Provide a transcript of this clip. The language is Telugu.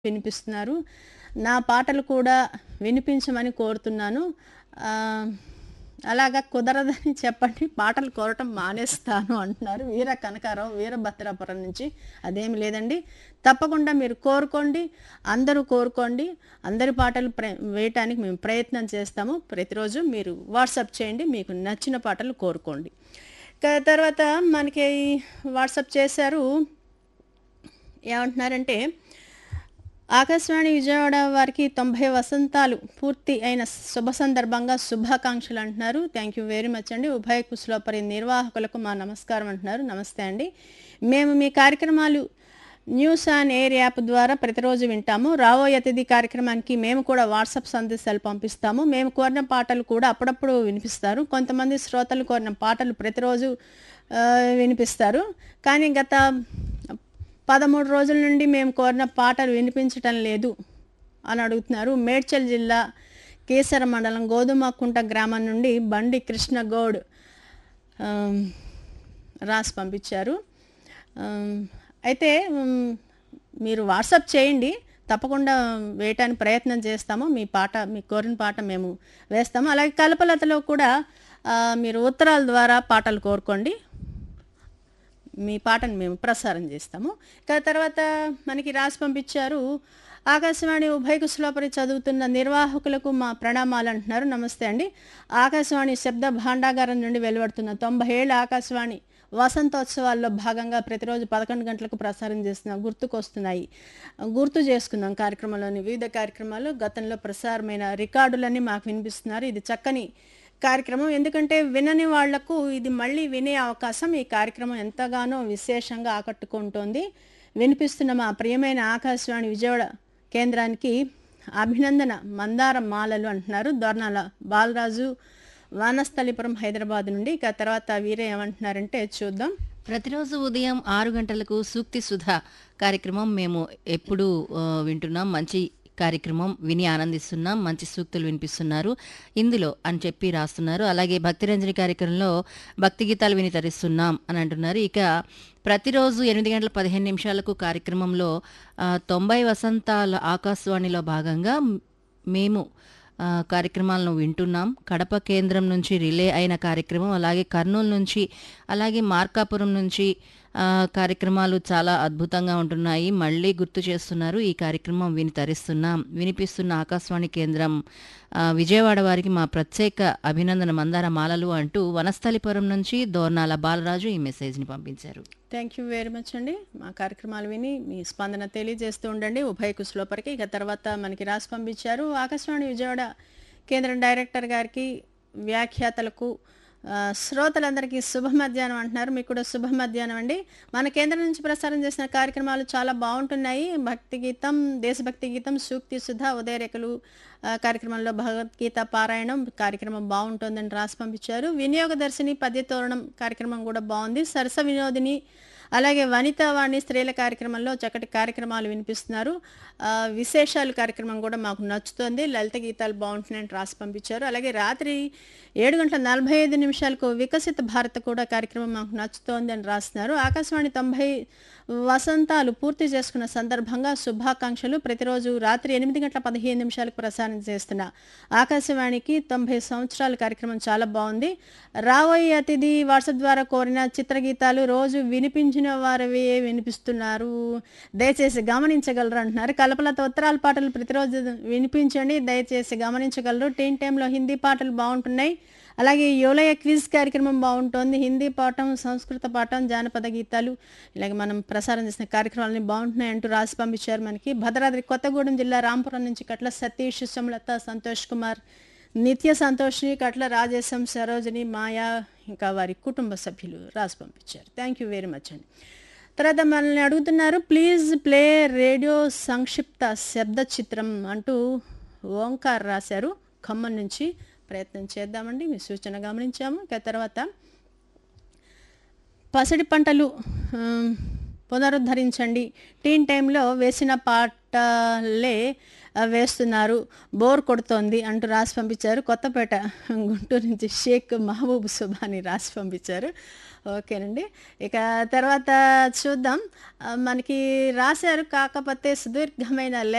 వినిపిస్తున్నారు నా పాటలు కూడా వినిపించమని కోరుతున్నాను ఆ, అలాగా కుదరదని చెప్పండి పాటలు కోరటం మానేస్తాను అంటున్నారు వీర కనకారావు వీరభద్రాపురం నుంచి అదేమి లేదండి తప్పకుండా మీరు కోరుకోండి అందరూ కోరుకోండి అందరి పాటలు ప్ర వేయటానికి మేము ప్రయత్నం చేస్తాము ప్రతిరోజు మీరు వాట్సాప్ చేయండి మీకు నచ్చిన పాటలు కోరుకోండి ఇక తర్వాత మనకి వాట్సాప్ చేశారు ఏమంటున్నారంటే ఆకాశవాణి విజయవాడ వారికి తొంభై వసంతాలు పూర్తి అయిన శుభ సందర్భంగా శుభాకాంక్షలు అంటున్నారు థ్యాంక్ యూ వెరీ మచ్ అండి ఉభయ కుశలోపరి నిర్వాహకులకు మా నమస్కారం అంటున్నారు నమస్తే అండి మేము మీ కార్యక్రమాలు న్యూస్ ఆన్ ఎయిర్ యాప్ ద్వారా ప్రతిరోజు వింటాము రాబోయే అతిథి కార్యక్రమానికి మేము కూడా వాట్సాప్ సందేశాలు పంపిస్తాము మేము కోరిన పాటలు కూడా అప్పుడప్పుడు వినిపిస్తారు కొంతమంది శ్రోతలు కోరిన పాటలు ప్రతిరోజు ఆ, వినిపిస్తారు కానీ గత పదమూడు రోజుల నుండి మేము కోరిన పాటలు వినిపించటం లేదు అని అడుగుతున్నారు మేడ్చల్ జిల్లా కేసర మండలం గోధుమకుంట గ్రామం నుండి బండి కృష్ణ గౌడ్ ఆమ్, రాసి పంపించారు ఆమ్, అయితే ఉమ్, మీరు వాట్సాప్ చేయండి తప్పకుండా వేయటానికి ప్రయత్నం చేస్తాము మీ పాట మీ కోరిన పాట మేము వేస్తాము అలాగే కల్పలతలో కూడా ఆ, మీరు ఉత్తరాల ద్వారా పాటలు కోరుకోండి మీ పాటను మేము ప్రసారం చేస్తాము ఇక తర్వాత మనకి రాసి పంపించారు ఆకాశవాణి ఉభయ కుశలోపరి చదువుతున్న నిర్వాహకులకు మా ప్రణామాలు అంటున్నారు నమస్తే అండి ఆకాశవాణి శబ్ద భాండాగారం నుండి వెలువడుతున్న తొంభై ఏళ్ళ ఆకాశవాణి వసంతోత్సవాల్లో భాగంగా ప్రతిరోజు పదకొండు గంటలకు ప్రసారం చేస్తున్న గుర్తుకొస్తున్నాయి గుర్తు చేసుకుందాం కార్యక్రమంలోని వివిధ కార్యక్రమాలు గతంలో ప్రసారమైన రికార్డులన్నీ మాకు వినిపిస్తున్నారు ఇది చక్కని కార్యక్రమం ఎందుకంటే వినని వాళ్లకు ఇది మళ్ళీ వినే అవకాశం ఈ కార్యక్రమం ఎంతగానో విశేషంగా ఆకట్టుకుంటోంది వినిపిస్తున్న మా ప్రియమైన ఆకాశవాణి విజయవాడ కేంద్రానికి అభినందన మందార మాలలు అంటున్నారు దొర్నాల బాలరాజు వానస్థలిపురం హైదరాబాద్ నుండి ఇక తర్వాత వీరే ఏమంటున్నారంటే చూద్దాం ప్రతిరోజు ఉదయం ఆరు గంటలకు సూక్తి సుధా కార్యక్రమం మేము ఎప్పుడు ఆ, వింటున్నాం మంచి కార్యక్రమం విని ఆనందిస్తున్నాం మంచి సూక్తులు వినిపిస్తున్నారు ఇందులో అని చెప్పి రాస్తున్నారు అలాగే భక్తిరంజని కార్యక్రమంలో భక్తి గీతాలు విని తరిస్తున్నాం అని అంటున్నారు ఇక ప్రతిరోజు ఎనిమిది గంటల పదిహేను నిమిషాలకు కార్యక్రమంలో ఆ, తొంభై వసంతాల ఆకాశవాణిలో భాగంగా మేము ఆ, కార్యక్రమాలను వింటున్నాం కడప కేంద్రం నుంచి రిలే అయిన కార్యక్రమం అలాగే కర్నూలు నుంచి అలాగే మార్కాపురం నుంచి ఆ, కార్యక్రమాలు చాలా అద్భుతంగా ఉంటున్నాయి మళ్ళీ గుర్తు చేస్తున్నారు ఈ కార్యక్రమం విని తరిస్తున్నాం వినిపిస్తున్న ఆకాశవాణి కేంద్రం ఆ, విజయవాడ వారికి మా ప్రత్యేక అభినందన మందార మాలలు అంటూ వనస్థలిపురం నుంచి దోర్నాల బాలరాజు ఈ మెసేజ్ని పంపించారు థ్యాంక్ యూ వెరీ మచ్ అండి మా కార్యక్రమాలు విని మీ స్పందన తెలియజేస్తూ ఉండండి ఉభయ కుశలోపరికి ఇక తర్వాత మనకి రాసి పంపించారు ఆకాశవాణి విజయవాడ కేంద్ర డైరెక్టర్ గారికి వ్యాఖ్యాతలకు ఆ, శ్రోతలందరికీ శుభ మధ్యాహ్నం అంటున్నారు మీకు కూడా శుభ మధ్యాహ్నం అండి మన కేంద్రం నుంచి ప్రసారం చేసిన కార్యక్రమాలు చాలా బాగుంటున్నాయి భక్తి గీతం దేశభక్తి గీతం సూక్తి సుధా ఉదయరేఖలు ఆ, కార్యక్రమంలో భగవద్గీత పారాయణం కార్యక్రమం బాగుంటుందని రాసి పంపించారు వినియోగదర్శిని పద్యతోరణం కార్యక్రమం కూడా బాగుంది సరస వినోదిని అలాగే వనితావాణి స్త్రీల కార్యక్రమంలో చక్కటి కార్యక్రమాలు వినిపిస్తున్నారు ఆ, విశేషాలు కార్యక్రమం కూడా మాకు నచ్చుతోంది లలిత గీతాలు బాగుంటున్నాయని రాసి పంపించారు అలాగే రాత్రి ఏడు గంటల నలభై ఐదు నిమిషాలకు వికసిత భారత్ కూడా కార్యక్రమం మాకు నచ్చుతోంది అని రాస్తున్నారు ఆకాశవాణి తొంభై వసంతాలు పూర్తి చేసుకున్న సందర్భంగా శుభాకాంక్షలు ప్రతిరోజు రాత్రి ఎనిమిది గంటల పదిహేను నిమిషాలకు ప్రసారం చేస్తున్న ఆకాశవాణికి తొంభై సంవత్సరాల కార్యక్రమం చాలా బాగుంది రాబోయే అతిథి వాట్సాప్ ద్వారా కోరిన చిత్రగీతాలు రోజు వినిపించిన వారవే వినిపిస్తున్నారు దయచేసి గమనించగలరు అంటున్నారు కలపలత ఉత్తరాల పాటలు ప్రతిరోజు వినిపించండి దయచేసి గమనించగలరు టీన్ టైంలో హిందీ పాటలు బాగుంటున్నాయి అలాగే యోలయ క్విజ్ కార్యక్రమం బాగుంటుంది హిందీ పాఠం సంస్కృత పాఠం జానపద గీతాలు ఇలాగే మనం ప్రసారం చేసిన కార్యక్రమాలని బాగుంటున్నాయి అంటూ రాసి పంపించారు మనకి భద్రాద్రి కొత్తగూడెం జిల్లా రాంపురం నుంచి కట్ల సతీష్ సుమలత సంతోష్ కుమార్ నిత్య సంతోష్ని కట్ల రాజేశం సరోజిని మాయా ఇంకా వారి కుటుంబ సభ్యులు రాసి పంపించారు థ్యాంక్ యూ వెరీ మచ్ అండి తర్వాత మనల్ని అడుగుతున్నారు ప్లీజ్ ప్లే రేడియో సంక్షిప్త శబ్ద చిత్రం అంటూ ఓంకార్ రాశారు ఖమ్మం నుంచి ప్రయత్నం చేద్దామండి మీ సూచన గమనించాము ఇక తర్వాత పసిడి పంటలు ఆమ్, పునరుద్ధరించండి టీన్ టైంలో వేసిన పాటలే ఆ, వేస్తున్నారు బోర్ కొడుతోంది అంటూ రాసి పంపించారు కొత్తపేట గుంటూరు నుంచి షేక్ మహబూబ్ సుబాని రాసి పంపించారు ఓకేనండి ఇక తర్వాత చూద్దాం ఆ, మనకి రాశారు కాకపోతే సుదీర్ఘమైన